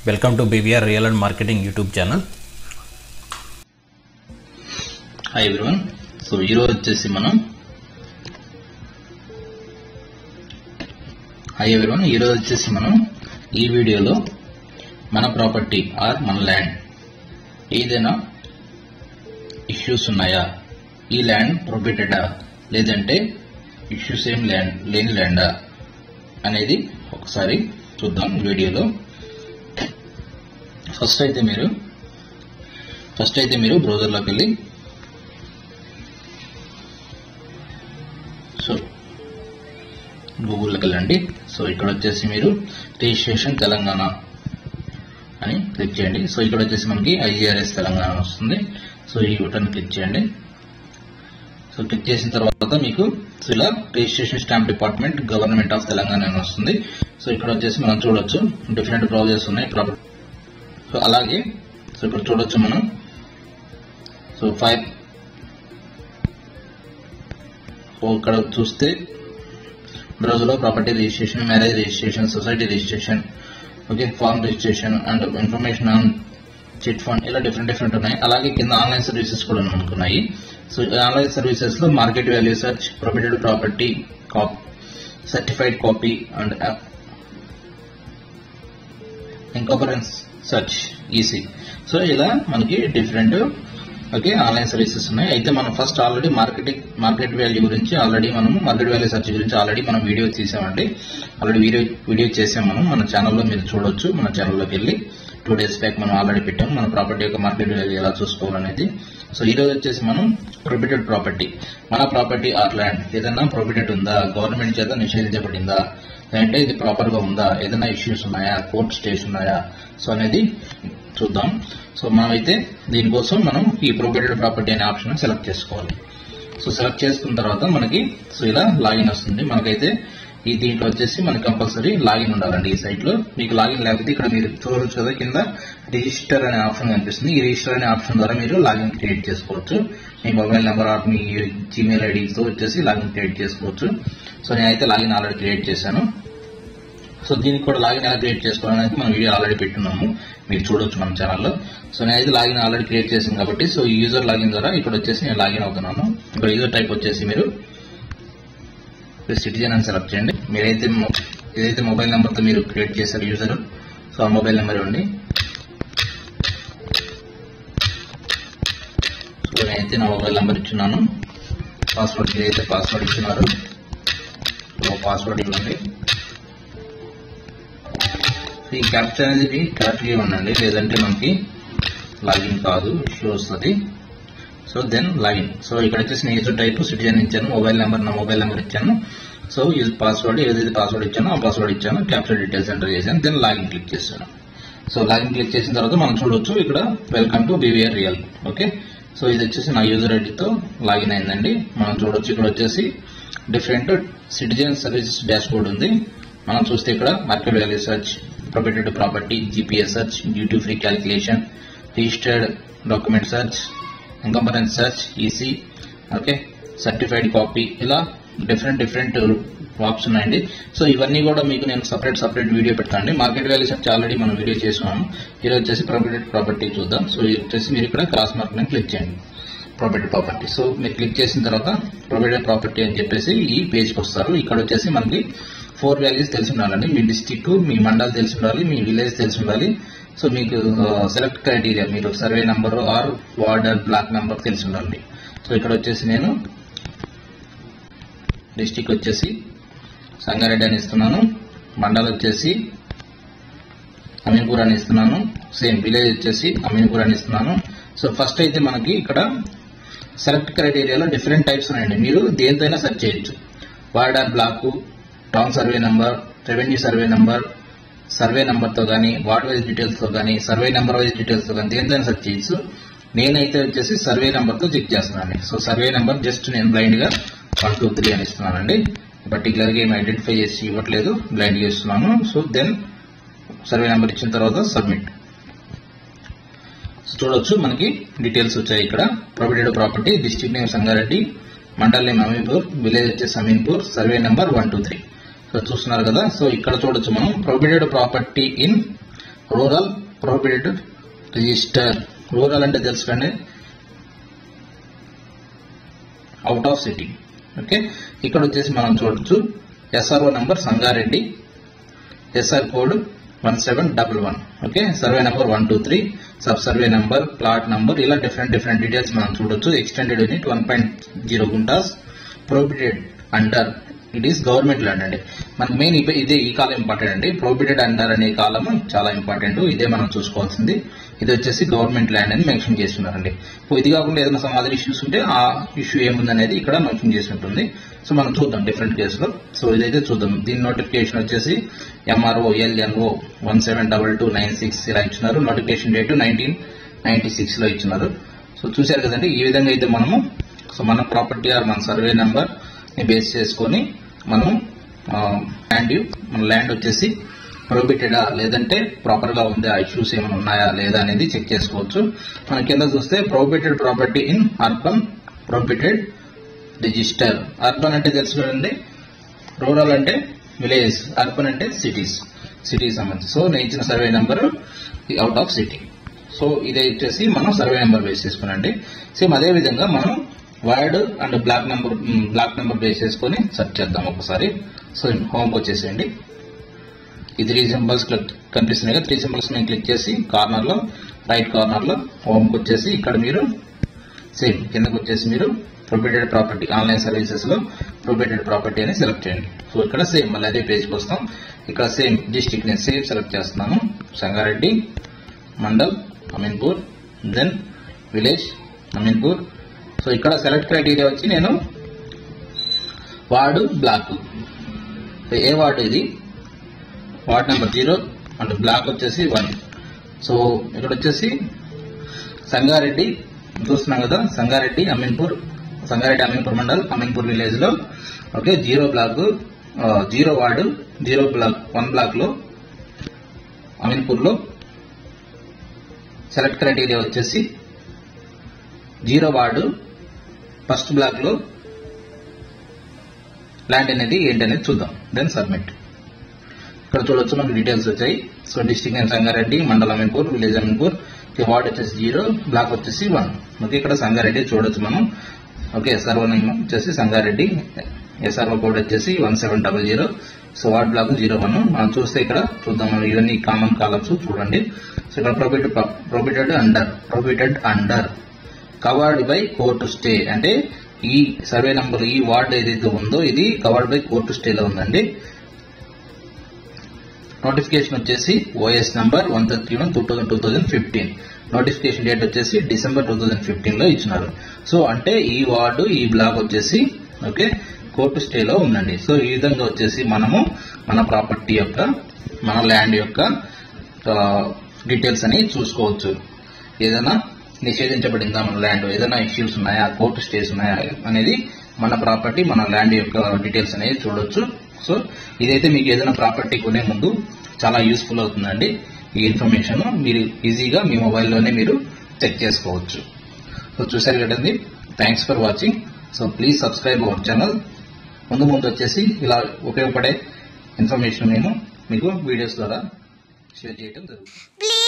welcome to BVR real and marketing YouTube channel hi everyone so ఈరోజు వచ్చేసి మనం hi everyone ఈరోజు వచ్చేసి మనం ఈ వీడియోలో మన ప్రాపర్టీ ఆర్ మన ల్యాండ్ ఏదైనా ఇష్యూస్ ఉన్నాయా ఈ ల్యాండ్ ప్రొబిటెడా లేదంటే ఇష్యూస్ ఏం ల్యాండ్ లేని ల్యాండా అనేది ఒకసారి చూద్దాం వీడియోలో ఫస్ట్ అయితే మీరు ఫస్ట్ అయితే మీరు బ్రౌజర్లోకి వెళ్ళి సో గూగుల్లోకి వెళ్ళండి సో ఇక్కడ వచ్చేసి మీరు రిజిస్ట్రేషన్ తెలంగాణ అని క్లిక్ చేయండి సో ఇక్కడ వచ్చేసి మనకి ఐజీఆర్ఎస్ తెలంగాణ వస్తుంది సో ఈ బటన్ క్లిక్ చేయండి సో క్లిక్ చేసిన తర్వాత మీకు సో ఇలా registration stamp department government of Telangana అని వస్తుంది సో ఇక్కడ వచ్చేసి మనం చూడొచ్చు డిఫరెంట్ బ్రౌజర్స్ ఉన్నాయి ప్రాపర్ సో అలాగే సో ఇక్కడ చూడొచ్చు మనం సో ఫైవ్ సో ఇక్కడ చూస్తే బ్రౌజర్లో property registration marriage registration society registration okay firm registration and information on chit fund ఇలా డిఫరెంట్ డిఫరెంట్ ఉన్నాయి అలాగే కింద ఆన్లైన్ సర్వీసెస్ కూడా మనకున్నాయి సో ఆన్లైన్ సర్వీసెస్ లో market value search prohibited property కాప్ certified copy and encumbrance search EC so ఇలా మనకి డిఫరెంట్ ఓకే ఆన్లైన్ సర్వీసెస్ ఉన్నాయి అయితే మనం first already marketing market value గురించి ఆల్రెడీ మనం మార్కెట్ వాల్యూ సర్చ్ గురించి ఆల్రెడీ మనం వీడియో తీసామండి ఆల్రెడీ వీడియో వీడియో చేసాం మనం మన ఛానల్లో మీరు చూడొచ్చు మన ఛానల్లోకి వెళ్ళి టూ డేస్ బ్యాక్ మనం ఆల్రెడీ పెట్టాం మన ప్రాపర్టీ యొక్క మార్కెట్ వాల్యూ ఎలా చూసుకోవాలనేది సో ఈ రోజు వచ్చేసి మనం ప్రొబిటెడ్ ప్రాపర్టీ మన ప్రాపర్టీ ఆర్ ల్యాండ్ ఏదైనా ప్రొబిటెడ్ ఉందా గవర్నమెంట్ చేత నిషేధించబడిందా అంటే ఇది ప్రాపర్ గా ఉందా ఏదైనా ఇష్యూస్ ఉన్నాయా కోర్ట్ స్టేస్ ఉన్నాయా సో అనేది చూద్దాం సో మనమైతే దీనికోసం మనం ఈ ప్రొబిటెడ్ ప్రాపర్టీ అనే ఆప్షన్ సెలెక్ట్ చేసుకోవాలి సో సెలెక్ట్ చేసుకున్న తర్వాత మనకి సో ఇలా లాగిన్ వస్తుంది మనకైతే ఈ దీంట్లో వచ్చేసి మనకి కంపల్సరీ లాగిన్ ఉండాలండి ఈ సైట్ లో మీకు లాగిన్ లేకపోతే ఇక్కడ మీరు చూడవచ్చు కదా కింద రిజిస్టర్ అనే ఆప్షన్ కనిపిస్తుంది ఈ రిజిస్టర్ అనే ఆప్షన్ ద్వారా మీరు లాగిన్ క్రియేట్ చేసుకోవచ్చు మీ మొబైల్ నెంబర్ ఆర్ మీ జీమెయిల్ ఐడితో వచ్చేసి లాగిన్ క్రియేట్ చేసుకోవచ్చు సో నేనైతే లాగిన్ ఆల్రెడీ క్రియేట్ చేశాను సో దీనికి కూడా లాగిన్ ఎలా క్రియేట్ చేసుకోవాలనేది మనం వీడియో ఆల్రెడీ పెట్టున్నాము మీరు చూడొచ్చు మన ఛానల్లో సో నేనైతే లాగిన్ ఆల్రెడీ క్రియేట్ చేశాను కాబట్టి సో ఈ యూజర్ లాగిన్ ద్వారా ఇక్కడ వచ్చేసి నేను లాగిన్ అవుతున్నాను ఇక్కడ యూజర్ టైప్ వచ్చేసి మీరు సిటిజన్ అని సెలెక్ట్ చేయండి మీరైతే మొ- ఏదైతే మొబైల్ నెంబర్తో మీరు క్రియేట్ చేశారు యూజర్ సో ఆ మొబైల్ నెంబర్ ఇవ్వండి సో నేనైతే నా మొబైల్ నెంబర్ ఇచ్చున్నాను పాస్వర్డ్ ఏదైతే పాస్వర్డ్ ఇచ్చినారో సో పాస్వర్డ్ ఇవ్వండి ఈ క్యాప్చర్ అనేది కరెక్ట్గా ఇవ్వండి లేదంటే మనకి లాగిన్ కాదు ఇష్యూ వస్తుంది సో దెన్ లాగిన్ సో ఇక్కడ వచ్చేసి నేను యూజర్ టైప్ సిటిజన్ ఇచ్చాను మొబైల్ నెంబర్ నా మొబైల్ నెంబర్ ఇచ్చాను సో యూజ్ పాస్వర్డ్ ఏదైతే పాస్వర్డ్ ఇచ్చానో ఆ పాస్వర్డ్ ఇచ్చాను క్యాప్చర్ డీటెయిల్స్ ఎంటర్ చేశాను దెన్ లాగిన్ క్లిక్ చేస్తాను సో లాగిన్ క్లిక్ చేసిన తర్వాత మనం చూడొచ్చు ఇక్కడ welcome to BVR real okay so ఇది వచ్చేసి నా యూజర్ ఐడితో లాగిన్ అయిందండి మనం చూడొచ్చు ఇక్కడ వచ్చేసి different citizen services dashboard ఉంది మనం చూస్తే ఇక్కడ market value search prohibited property GPS search duty free calculation registered document search encumbrance search EC okay certified copy ఇలా డిఫరెంట్ డిఫరెంట్ ఆప్స్ ఉన్నాయండి సో ఇవన్నీ కూడా మీకు నేను సపరేట్ సపరేట్ వీడియో పెడతానండి మార్కెట్ వాల్యూ సర్చ్ ఆల్రెడీ మనం వీడియో చేస్తున్నాము ఈరోజు వచ్చేసి ప్రొపరేటెడ్ ప్రాపర్టీ చూద్దాం సో ఇది వచ్చేసి మీరు ఇక్కడ క్రాస్ మార్క్ మీద క్లిక్ చేయండి ప్రొపరేటెడ్ ప్రాపర్టీ సో మీరు క్లిక్ చేసిన తర్వాత ప్రొపరేటెడ్ ప్రాపర్టీ అని చెప్పేసి ఈ పేజ్కి వస్తారు ఇక్కడ వచ్చేసి మనకి ఫోర్ వాల్యూస్ తెలిసి ఉండాలండి మీ డిస్టిక్ మీ మండల్ తెలిసి ఉండాలి మీ విలేజ్ తెలిసి ఉండాలి సో మీకు సెలెక్ట్ క్రైటీరియా మీరు survey number or ward block number తెలిసి ఉండాలి సో ఇక్కడ వచ్చేసి నేను డిస్టిక్ వచ్చేసి సంగారెడ్డి అని ఇస్తున్నాను మండల్ వచ్చేసి అమీన్పూర్ అని ఇస్తున్నాను సేమ్ విలేజ్ వచ్చేసి అమీన్పూర్ అని ఇస్తున్నాను సో ఫస్ట్ అయితే మనకి ఇక్కడ సెలెక్ట్ క్రైటీరియాలో డిఫరెంట్ టైప్స్ ఉన్నాయండి మీరు దేనితోనైనా సెర్చ్ చేయొచ్చు ward or block town survey number revenue survey number survey నెంబర్తో కానీ వార్డ్ వైజ్ డీటెయిల్స్తో కానీ సర్వే నెంబర్ వైజ్ డీటెయిల్స్తో కానీ దేనితోనైనా సెర్చ్ చేయొచ్చు నేనైతే వచ్చేసి సర్వే నెంబర్తో చెక్ చేస్తున్నానండి సో సర్వే నెంబర్ జస్ట్ నేను బ్లైండ్గా వన్ టూ త్రీ అని ఇస్తున్నానండి పర్టికులర్గా ఏమి ఐడెంటిఫై చేసి ఇవ్వట్లేదు బ్లైండ్గా ఇస్తున్నాను సో దెన్ సర్వే నెంబర్ ఇచ్చిన తర్వాత సబ్మిట్ సో చూడొచ్చు మనకి డీటెయిల్స్ వచ్చాయి ఇక్కడ prohibited property district name Sangareddy mandal name Ameenpur village వచ్చేసి Ameenpur survey number one two three so చూస్తున్నారు కదా సో ఇక్కడ చూడొచ్చు మనం prohibited property in rural prohibited register rural అంటే తెలుసుకోండి అవుట్ ఆఫ్ సిటీ ఓకే ఇక్కడ వచ్చేసి మనం చూడొచ్చు SRO number Sangareddy SR code one seven double one okay survey number one two three sub survey number plot number ఇలా డిఫరెంట్ డిఫరెంట్ డీటెయిల్స్ మనం చూడొచ్చు extended unit one point zero guntas prohibited under it is government land అండి మనకు main ఇదే ఈ column important అండి prohibited under అనే column చాలా ఇంపార్టెంట్ ఇదే మనం చూసుకోవాల్సింది ఇది వచ్చేసి గవర్నమెంట్ ల్యాండ్ అని మెన్షన్ చేస్తున్నారండి సో ఇది కాకుండా ఏదైనా సమ్ అదర్ ఇష్యూస్ ఉంటే ఆ ఇష్యూ ఏముందనేది ఇక్కడ మెన్షన్ చేసి ఉంటుంది సో మనం చూద్దాం డిఫరెంట్ కేసులో సో ఇదైతే చూద్దాం దీని నోటిఫికేషన్ వచ్చేసి MRO LNO one seven double two nine six ఇలా ఇచ్చినారు notification date nineteen ninety six లో ఇచ్చినారు సో చూశారు కదండి ఈ విధంగా అయితే మనము సో మన ప్రాపర్టీ ఆర్ మన సర్వే నెంబర్ ని బేస్ చేసుకొని మనం ల్యాండ్ మన ల్యాండ్ వచ్చేసి ప్రొహిబిటెడా లేదంటే ప్రాపర్ గా ఉందా ఇష్యూస్ ఏమైనా ఉన్నాయా లేదా అనేది చెక్ చేసుకోవచ్చు మన కింద చూస్తే prohibited property in urban prohibited register urban అంటే తెలుసు కదండి రూరల్ అంటే విలేజ్ అర్బన్ అంటే సిటీస్ సిటీస్ సంబంధించి సో నేను ఇచ్చిన survey number out of city so ఇది వచ్చేసి మనం సర్వే నెంబర్ బేస్ చేసుకునండి సేమ్ అదే విధంగా మనం ward and block number block number base చేసుకొని సెర్చ్ చేద్దాం ఒకసారి సో హోమ్కి వచ్చేసేయండి ఈ త్రీ సింబల్స్ కనిపిస్తున్నాయి కదా త్రీ సింబల్స్ నేను క్లిక్ చేసి కార్నర్ లో రైట్ కార్నర్ లో హోమ్కి వచ్చేసి ఇక్కడ మీరు సేమ్ కిందకు వచ్చేసి మీరు ప్రొబేటెడ్ ప్రాపర్టీ ఆన్లైన్ సర్వీసెస్ లో ప్రొబేటెడ్ ప్రాపర్టీ అని సెలెక్ట్ చేయండి సో ఇక్కడ సేమ్ మళ్ళీ అదే పేజ్కి వస్తాం ఇక్కడ సేమ్ డిస్టిక్ నేను సేమ్ సెలెక్ట్ చేస్తున్నాను Sangareddy mandal Ameenpur then village Ameenpur so ఇక్కడ సెలెక్ట్ క్రైటీరియా వచ్చి నేను వార్డు బ్లాక్ సో ఏ వార్డు ఇది ward number zero and block వచ్చేసి వన్ సో ఇక్కడ వచ్చేసి సంగారెడ్డి చూస్తున్నాం కదా సంగారెడ్డి అమీన్పూర్ సంగారెడ్డి అమీన్పూర్ మండల్ అమీన్పూర్ విలేజ్ లో ఓకే జీరో బ్లాక్ ఆ, zero ward zero black one block లో అమీన్పూర్ లో సెలెక్ట్ క్రైటీరియా వచ్చేసి జీరో వార్డు ఫస్ట్ బ్లాక్ లో ల్యాండ్ అనేది ఏంటనేది చూద్దాం దెన్ సబ్మిట్ ఇక్కడ చూడొచ్చు మనకి డీటెయిల్స్ వచ్చాయి సో డిస్టిక్ నేమ్ సంగారెడ్డి మండలం Ameenpur village Ameenpur okay ward వచ్చేసి జీరో బ్లాక్ వచ్చేసి వన్ ఓకే ఇక్కడ సంగారెడ్డి చూడొచ్చు మనం ఓకే ఎస్ఆర్ఓ నేమ్ వచ్చేసి సంగారెడ్డి ఎస్ఆర్ఓ కోడ్ వచ్చేసి one seven double zero so ward block zero one మనం చూస్తే ఇక్కడ చూద్దాం మనం ఇవన్నీ కామన్ కాలమ్స్ చూడండి సో ఇక్కడ prohibited prohibited under prohibited under covered by court stay అంటే ఈ సర్వే నంబర్ ఈ వార్డ్ ఏదైతే ఉందో ఇది కవర్డ్ బై కోర్టు స్టేలో ఉందండి నోటిఫికేషన్ వచ్చేసి OS number one thirty one two thousand two thousand fifteen notification date వచ్చేసి డిసెంబర్ టూ థౌసండ్ ఫిఫ్టీన్ లో ఇచ్చినారు సో అంటే ఈ వార్డు ఈ బ్లాక్ వచ్చేసి ఓకే కోర్టు స్టేలో ఉందండి సో ఈ విధంగా వచ్చేసి మనము మన ప్రాపర్టీ యొక్క మన ల్యాండ్ యొక్క డీటెయిల్స్ అని చూసుకోవచ్చు ఏదైనా నిషేధించబడిందా మన ల్యాండ్ ఏదైనా ఇష్యూస్ ఉన్నాయా కోర్టు స్టేస్ ఉన్నాయా అనేది మన ప్రాపర్టీ మన ల్యాండ్ యొక్క డీటెయిల్స్ అనేది చూడొచ్చు సో ఇదైతే మీకు ఏదైనా ప్రాపర్టీ కొనే ముందు చాలా యూస్ఫుల్ అవుతుందండి ఈ ఇన్ఫర్మేషన్ మీరు ఈజీగా మీ మొబైల్లోనే మీరు చెక్ చేసుకోవచ్చు సో చూసారు కదండి thanks for watching so please subscribe our channel ముందు ముందు వచ్చేసి ఇలా ఉపయోగపడే ఇన్ఫర్మేషన్ నేను మీకు వీడియోస్ ద్వారా షేర్ చేయడం జరుగుతుంది Please